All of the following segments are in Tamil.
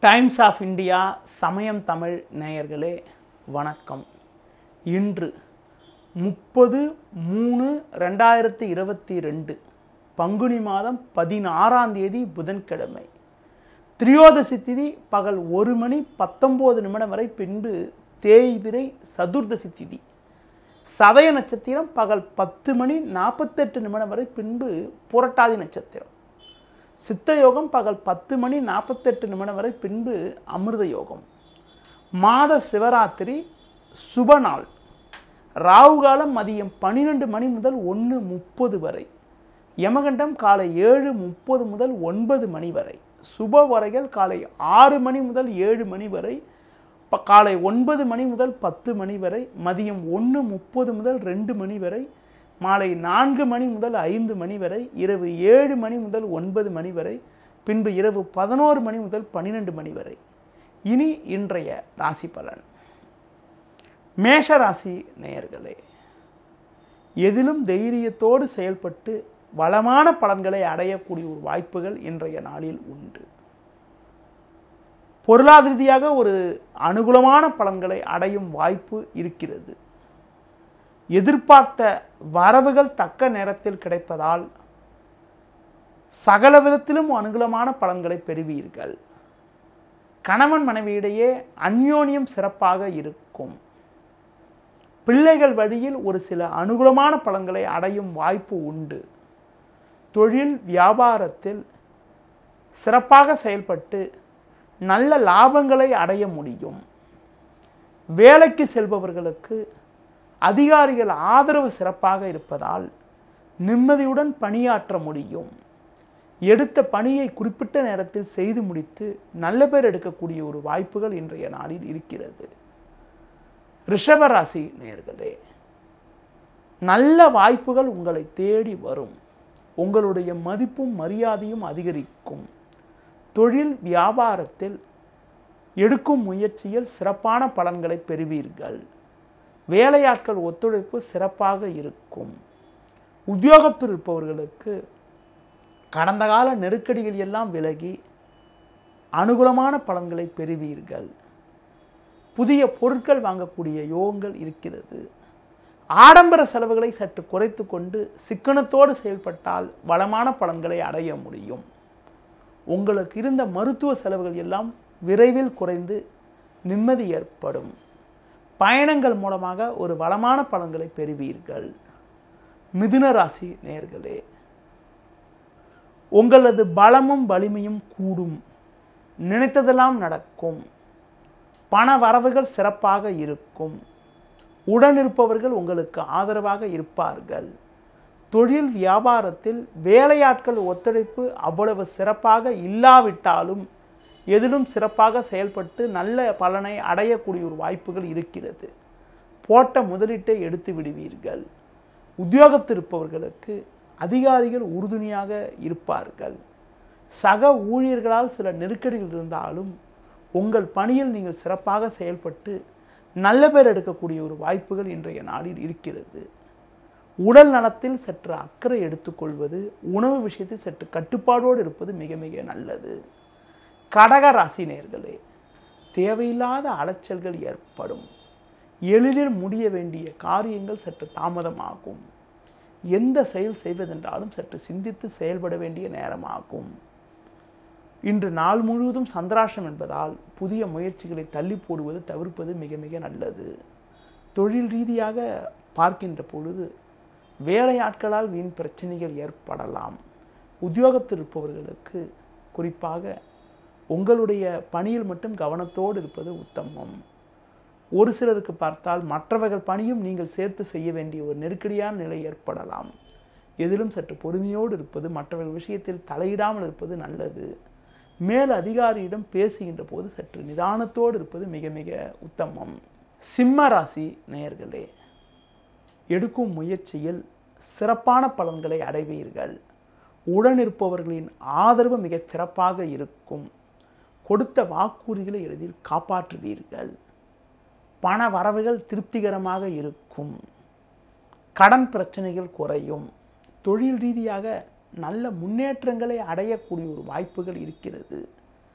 டைம்ஸ் ஆஃப் இந்தியா சமயம் தமிழ் நேயர்களே வணக்கம் இன்று முப்பது மூணு ரெண்டாயிரத்தி இருபத்தி ரெண்டு பங்குனி மாதம் பதினாறாம் தேதி புதன்கிழமை திரியோதசி திதி பகல் ஒரு மணி பத்தொம்போது நிமிடம் வரை பின்பு தேய்பிரை சதுர்தசி திதி சதய நட்சத்திரம் பகல் பத்து மணி நாற்பத்தெட்டு நிமிடம் வரை பின்பு புரட்டாதி நட்சத்திரம் சித்த யோகம் பகல் பத்து மணி நாற்பத்தெட்டு நிமிடம் வரை பின்பு அமிர்த யோகம் மாத சிவராத்திரி சுப நாள் ராகு காலம் மதியம் பன்னிரெண்டு மணி முதல் ஒன்று முப்பது வரை யமகண்டம் காலை ஏழு முப்பது முதல் ஒன்பது மணி வரை சுப வரைகள் காலை ஆறு மணி முதல் ஏழு மணி வரை ப- காலை ஒன்பது மணி முதல் பத்து மணி வரை மதியம் ஒன்று முப்பது முதல் ரெண்டு மணி வரை மாலை நான்கு மணி முதல் ஐந்து மணி வரை இரவு ஏழு மணி முதல் ஒன்பது மணி வரை பின்பு இரவு பதினோரு மணி முதல் பன்னிரெண்டு மணி வரை இனி இன்றைய ராசி பலன் மேஷ ராசி நேயர்களே எதிலும் தைரியத்தோடு செயல்பட்டு வளமான பலன்களை அடையக்கூடிய ஒரு வாய்ப்புகள் இன்றைய நாளில் உண்டு பொருளாதார ரீதியாக ஒரு அனுகூலமான பலன்களை அடையும் வாய்ப்பு இருக்கிறது எதிர்பார்த்த வரவுகள் தக்க நேரத்தில் கிடைப்பதால் சகல விதத்திலும் அனுகூலமான பலன்களை பெறுவீர்கள் கணவன் மனைவியிடையே அந்யோன்யம் சிறப்பாக இருக்கும் பிள்ளைகள் வழியில் ஒரு சில அனுகூலமான பலன்களை அடையும் வாய்ப்பு உண்டு தொழில் வியாபாரத்தில் சிறப்பாக செயல்பட்டு நல்ல லாபங்களை அடைய முடியும் வேலைக்கு செல்பவர்களுக்கு அதிகாரிகள் ஆதரவு சிறப்பாக இருப்பதால் நிம்மதியுடன் பணியாற்ற முடியும் எடுத்த பணியை குறிப்பிட்ட நேரத்தில் செய்து முடித்து நல்ல பேர் எடுக்கக்கூடிய ஒரு வாய்ப்புகள் இன்றைய நாளில் இருக்கிறது ரிஷபராசி நேர்களே நல்ல வாய்ப்புகள் உங்களை தேடி வரும் உங்களுடைய மதிப்பும் மரியாதையும் அதிகரிக்கும் தொழில் வியாபாரத்தில் எடுக்கும் முயற்சியில் சிறப்பான பலன்களை பெறுவீர்கள் வேலையாட்கள் ஒத்துழைப்பு சிறப்பாக இருக்கும் உத்தியோகத்தில் இருப்பவர்களுக்கு கடந்த கால நெருக்கடிகள் எல்லாம் விலகி அனுகூலமான பலன்களை பெறுவீர்கள் புதிய பொருட்கள் வாங்கக்கூடிய யோகங்கள் இருக்கிறது ஆடம்பர செலவுகளை சற்று குறைத்து கொண்டு சிக்கனத்தோடு செயல்பட்டால் வளமான பலன்களை அடைய முடியும் உங்களுக்கு இருந்த மருத்துவ செலவுகள் எல்லாம் விரைவில் குறைந்து நிம்மதி ஏற்படும் பயணங்கள் மூலமாக ஒரு வளமான பலன்களை பெறுவீர்கள் மிதுன ராசி நேர்களே உங்களது பலமும் வலிமையும் கூடும் நினைத்ததெல்லாம் நடக்கும் பண வரவுகள் சிறப்பாக இருக்கும் உடன் இருப்பவர்கள் உங்களுக்கு ஆதரவாக இருப்பார்கள் தொழில் வியாபாரத்தில் வேலையாட்கள் ஒத்துழைப்பு அவ்வளவு சிறப்பாக இல்லாவிட்டாலும் எதிலும் சிறப்பாக செயல்பட்டு நல்ல பலனை அடையக்கூடிய ஒரு வாய்ப்புகள் இருக்கிறது போட்ட முதலீட்டை எடுத்து விடுவீர்கள் உத்தியோகத்தில் இருப்பவர்களுக்கு அதிகாரிகள் உறுதுணையாக இருப்பார்கள் சக ஊழியர்களால் சில நெருக்கடிகள் இருந்தாலும் உங்கள் பணியில் நீங்கள் சிறப்பாக செயல்பட்டு நல்ல பேர் எடுக்கக்கூடிய ஒரு வாய்ப்புகள் இன்றைய நாளில் இருக்கிறது உடல் நலத்தில் சற்று அக்கறை எடுத்துக்கொள்வது உணவு விஷயத்தில் சற்று கட்டுப்பாடோடு இருப்பது மிக மிக நல்லது கடக ராசி நேர்களே தேவையில்லாத அலைச்சல்கள் ஏற்படும் எளிதில் முடிய வேண்டிய காரியங்கள் சற்று தாமதமாகும் எந்த செயல் செய்வதென்றாலும் சற்று சிந்தித்து செயல்பட வேண்டிய நேரமாகும் இன்று நாள் முழுவதும் சந்திராஷம் என்பதால் புதிய முயற்சிகளை தள்ளி போடுவது தவிர்ப்பது மிக மிக நல்லது தொழில் ரீதியாக பார்க்கின்ற பொழுது வேலையாட்களால் வீண் பிரச்சனைகள் ஏற்படலாம் உத்தியோகத்தில் இருப்பவர்களுக்கு குறிப்பாக உங்களுடைய பணியில் மட்டும் கவனத்தோடு இருப்பது உத்தமம் ஒரு சிலருக்கு பார்த்தால் மற்றவர்கள் பணியும் நீங்கள் சேர்த்து செய்ய வேண்டிய ஒரு நெருக்கடியான நிலை ஏற்படலாம் எதிலும் சற்று பொறுமையோடு இருப்பது மற்றவர்கள் விஷயத்தில் தலையிடாமல் இருப்பது நல்லது மேல் அதிகாரியிடம் பேசுகின்ற போது சற்று நிதானத்தோடு இருப்பது மிக மிக உத்தமம் சிம்ம ராசி நேயர்களே எடுக்கும் முயற்சியில் சிறப்பான பலன்களை அடைவீர்கள் உடன் இருப்பவர்களின் ஆதரவு மிகச் சிறப்பாக இருக்கும் கொடுத்த வாக்குறுதிகளை எளிதில் காப்பாற்றுவீர்கள் பண வரவுகள் திருப்திகரமாக இருக்கும் கடன் பிரச்சனைகள் குறையும் தொழில் ரீதியாக நல்ல முன்னேற்றங்களை அடையக்கூடிய ஒரு வாய்ப்புகள் இருக்கிறது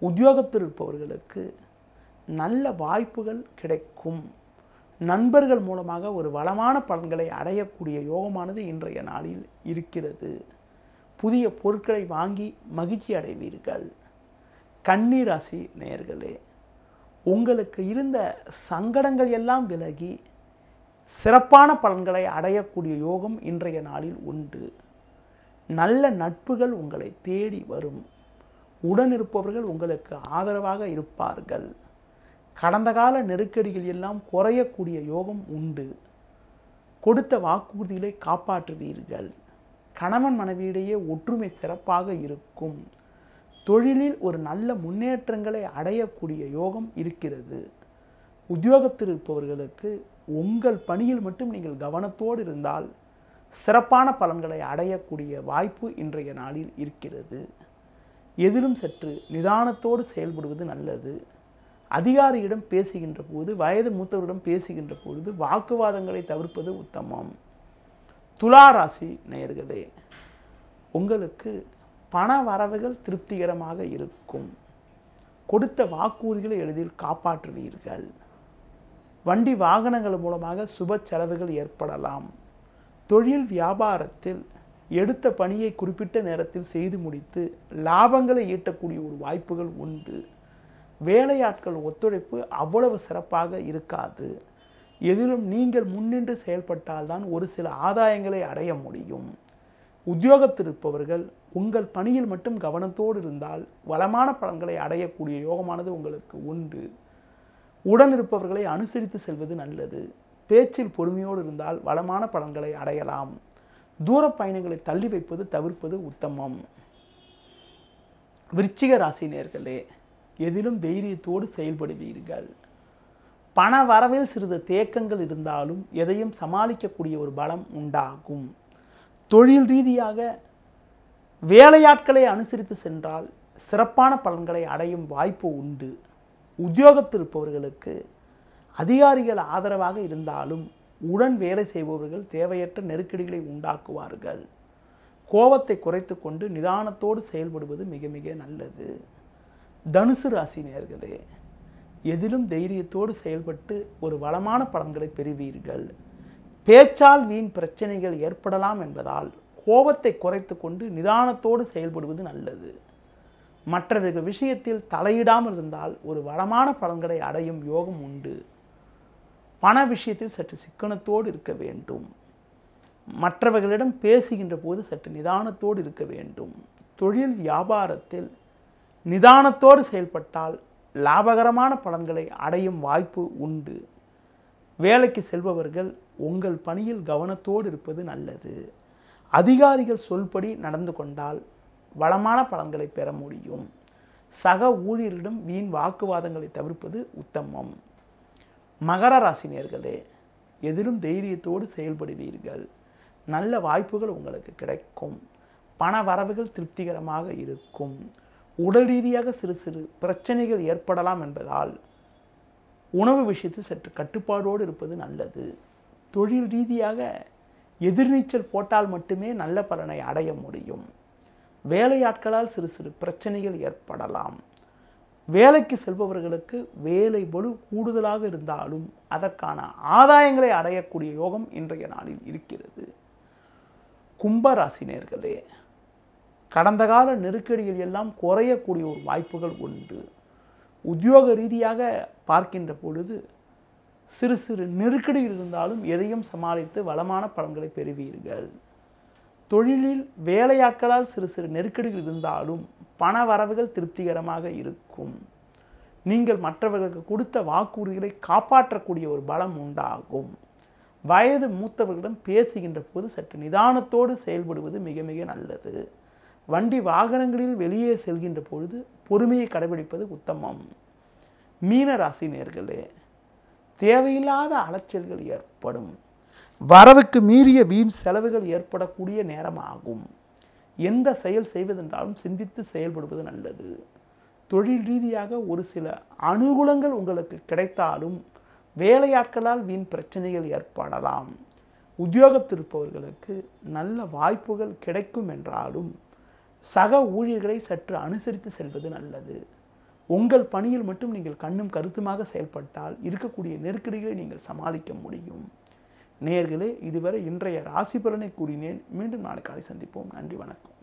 உத்தியோகத்தில் இருப்பவர்களுக்கு நல்ல வாய்ப்புகள் கிடைக்கும் நண்பர்கள் மூலமாக ஒரு வளமான பலன்களை அடையக்கூடிய யோகமானது இன்றைய நாளில் இருக்கிறது புதிய பொருட்களை வாங்கி மகிழ்ச்சி அடைவீர்கள் கண்ணீர் ராசி நேயர்களே உங்களுக்கு இருந்த சங்கடங்கள் எல்லாம் விலகி சிறப்பான பலன்களை அடையக்கூடிய யோகம் இன்றைய நாளில் உண்டு நல்ல நட்புகள் உங்களை தேடி வரும் உடன் இருப்பவர்கள் உங்களுக்கு ஆதரவாக இருப்பார்கள் கடந்த கால நெருக்கடிகள் எல்லாம் குறையக்கூடிய யோகம் உண்டு கொடுத்த வாக்குறுதிகளை காப்பாற்றுவீர்கள் கணவன் மனைவியிடையே ஒற்றுமை சிறப்பாக இருக்கும் தொழிலில் ஒரு நல்ல முன்னேற்றங்களை அடையக்கூடிய யோகம் இருக்கிறது உத்தியோகத்தில் இருப்பவர்களுக்கு உங்கள் பணியில் மட்டும் நீங்கள் கவனத்தோடு இருந்தால் சிறப்பான பலன்களை அடையக்கூடிய வாய்ப்பு இன்றைய நாளில் இருக்கிறது எதிலும் சற்று நிதானத்தோடு செயல்படுவது நல்லது அதிகாரியிடம் பேசுகின்ற போது வயது மூத்தவரிடம் பேசுகின்ற பொழுது வாக்குவாதங்களை தவிர்ப்பது உத்தமம் துலா ராசி நேயர்களே உங்களுக்கு பண வரவுகள் திருப்திகரமாக இருக்கும் கொடுத்த வாக்குறுதிகளை எளிதில் காப்பாற்றுவீர்கள் வண்டி வாகனங்கள் மூலமாக சுப செலவுகள் ஏற்படலாம் தொழில் வியாபாரத்தில் எடுத்த பணியை குறிப்பிட்ட நேரத்தில் செய்து முடித்து லாபங்களை ஈட்டக்கூடிய ஒரு வாய்ப்புகள் உண்டு வேலையாட்கள் ஒத்துழைப்பு அவ்வளவு சிறப்பாக இருக்காது எதிலும் நீங்கள் முன்னின்று செயல்பட்டால்தான் ஒரு சில ஆதாயங்களை அடைய முடியும் உத்தியோகத்தில் இருப்பவர்கள் உங்கள் பணியில் மட்டும் கவனத்தோடு இருந்தால் வளமான பலன்களை அடையக்கூடிய யோகமானது உங்களுக்கு உண்டு உடன் இருப்பவர்களை அனுசரித்து செல்வது நல்லது பேச்சில் பொறுமையோடு இருந்தால் வளமான பலன்களை அடையலாம் தூர பயணங்களை தள்ளி வைப்பது தவிர்ப்பது உத்தமம் விருச்சிக ராசி நேர்களே எதிலும் தைரியத்தோடு செயல்படுவீர்கள் பண வரவில் சிறிது தேக்கங்கள் இருந்தாலும் எதையும் சமாளிக்கக்கூடிய ஒரு பலம் உண்டாகும் தொழில் ரீதியாக வேலையாட்களை அனுசரித்து சென்றால் சிறப்பான பலன்களை அடையும் வாய்ப்பு உண்டு உத்தியோகத்தில் இருப்பவர்களுக்கு அதிகாரிகள் ஆதரவாக இருந்தாலும் உடன் வேலை செய்பவர்கள் தேவையற்ற நெருக்கடிகளை உண்டாக்குவார்கள் கோபத்தை குறைத்து கொண்டு நிதானத்தோடு செயல்படுவது மிக மிக நல்லது தனுசு ராசி நேர்களே எதிலும் தைரியத்தோடு செயல்பட்டு ஒரு வளமான பலன்களை பெறுவீர்கள் பேச்சால் வீண் பிரச்சனைகள் ஏற்படலாம் என்பதால் கோபத்தை குறைத்து கொண்டு நிதானத்தோடு செயல்படுவது நல்லது மற்றவர்கள் விஷயத்தில் தலையிடாமல் இருந்தால் ஒரு வளமான பலன்களை அடையும் யோகம் உண்டு பண விஷயத்தில் சற்று சிக்கனத்தோடு இருக்க வேண்டும் மற்றவர்களிடம் பேசுகின்ற போது சற்று நிதானத்தோடு இருக்க வேண்டும் தொழில் வியாபாரத்தில் நிதானத்தோடு செயல்பட்டால் லாபகரமான பலன்களை அடையும் வாய்ப்பு உண்டு வேலைக்கு செல்பவர்கள் உங்கள் பணியில் கவனத்தோடு இருப்பது நல்லது அதிகாரிகள் சொல்படி நடந்து கொண்டால் வளமான பலன்களை பெற முடியும் சக ஊழியரிடம் வீண் வாக்குவாதங்களை தவிர்ப்பது உத்தமம் மகர ராசினியர்களே எதிலும் தைரியத்தோடு செயல்படுவீர்கள் நல்ல வாய்ப்புகள் உங்களுக்கு கிடைக்கும் பண வரவுகள் திருப்திகரமாக இருக்கும் உடல் ரீதியாக சிறு சிறு பிரச்சனைகள் ஏற்படலாம் என்பதால் உணவு விஷயத்தில் சற்று கட்டுப்பாடோடு இருப்பது நல்லது தொழில் ரீதியாக எதிர்நீச்சல் போட்டால் மட்டுமே நல்ல பலனை அடைய முடியும் வேலையாட்களால் சிறு சிறு பிரச்சனைகள் ஏற்படலாம் வேலைக்கு செல்பவர்களுக்கு வேலை பளு கூடுதலாக இருந்தாலும் அதற்கான ஆதாயங்களை அடையக்கூடிய யோகம் இன்றைய நாளில் இருக்கிறது கும்பராசினியர்களே கடந்த கால நெருக்கடிகள் எல்லாம் குறையக்கூடிய ஒரு வாய்ப்புகள் உண்டு உத்தியோக ரீதியாக பார்க்கின்ற பொழுது சிறு சிறு நெருக்கடிகள் இருந்தாலும் எதையும் சமாளித்து வளமான பலன்களை பெறுவீர்கள் தொழிலில் வேலையாட்களால் சிறு சிறு நெருக்கடிகள் இருந்தாலும் பண வரவுகள் திருப்திகரமாக இருக்கும் நீங்கள் மற்றவர்களுக்கு கொடுத்த வாக்குறுதிகளை காப்பாற்றக்கூடிய ஒரு பலம் உண்டாகும் வயது மூத்தவர்களிடம் பேசுகின்ற போது சற்று நிதானத்தோடு செயல்படுவது மிக மிக நல்லது வண்டி வாகனங்களில் வெளியே செல்கின்ற பொழுது பொறுமையை கடைபிடிப்பது உத்தமம் மீன ராசி நேர்களே தேவையில்லாத அலைச்சல்கள் ஏற்படும் வரவுக்கு மீறிய வீண் செலவுகள் ஏற்படக்கூடிய நேரமாகும் எந்த செயல் செய்வதென்றாலும் சிந்தித்து செயல்படுவது நல்லது தொழில் ரீதியாக ஒரு சில அனுகூலங்கள் உங்களுக்கு கிடைத்தாலும் வேலையாட்களால் வீண் பிரச்சனைகள் ஏற்படலாம் உத்தியோகத்தில் இருப்பவர்களுக்கு நல்ல வாய்ப்புகள் கிடைக்கும் என்றாலும் சக ஊழியர்களை சற்று அனுசரித்து செல்வது நல்லது உங்கள் பணியில் மட்டும் நீங்கள் கண்ணும் கருத்துமாக செயல்பட்டால் இருக்கக்கூடிய நெருக்கடிகளை நீங்கள் சமாளிக்க முடியும் நேயர்களே இதுவரை இன்றைய ராசி பலனை கூறினேன் மீண்டும் நாளை காலை சந்திப்போம் நன்றி வணக்கம்